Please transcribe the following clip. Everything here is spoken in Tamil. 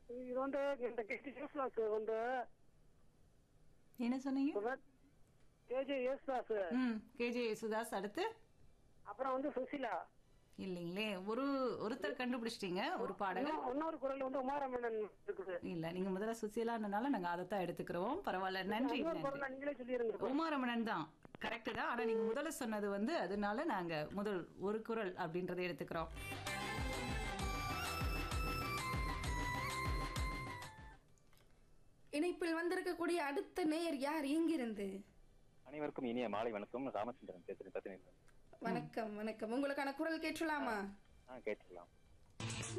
இது வந்து இந்த கேஜி யேசுதாஸ் வந்து என்ன சொன்னீங்க கேஜி யேசுதாஸ் ம் கேஜே யேசுதாஸ் அடுத்து அப்புறம் வந்து சுசிலா இல்லைங்களே ஒரு ஒருத்தர் கண்டுபிடிச்சிட்டீங்க ஒரு பாடகர் இன்னும் இன்னொரு குரல் வந்து உமாரமணன் இருக்குது இல்ல நீங்க முதல்ல சுசீலான்றனால நாங்க அதைத்தான் எடுத்துக்கிறோம் பரவாயில்ல நன்றி இன்னொரு நன்றி குரல் நீங்களே சொல்லிருங்க உமாரமணன் தான் கரெக்ட் தான் ஆனா நீங்க முதல்ல சொன்னது வந்து அதனால நாங்க முதல் ஒரு குரல் அப்படின்றதை எடுத்துக்கிறோம் இணைப்பில் வந்திருக்கக்கூடிய அடுத்த நேயர் யார் எங்கிருந்து அனைவருக்கும் இனிய மாலை வணக்கம் ராமச்சந்திரன் பேசுறேன் பத்தினி வணக்கம் வணக்கம் உங்களுக்கான குரல் கேட்கலாமா ஆ கேட்டுக்கலாம்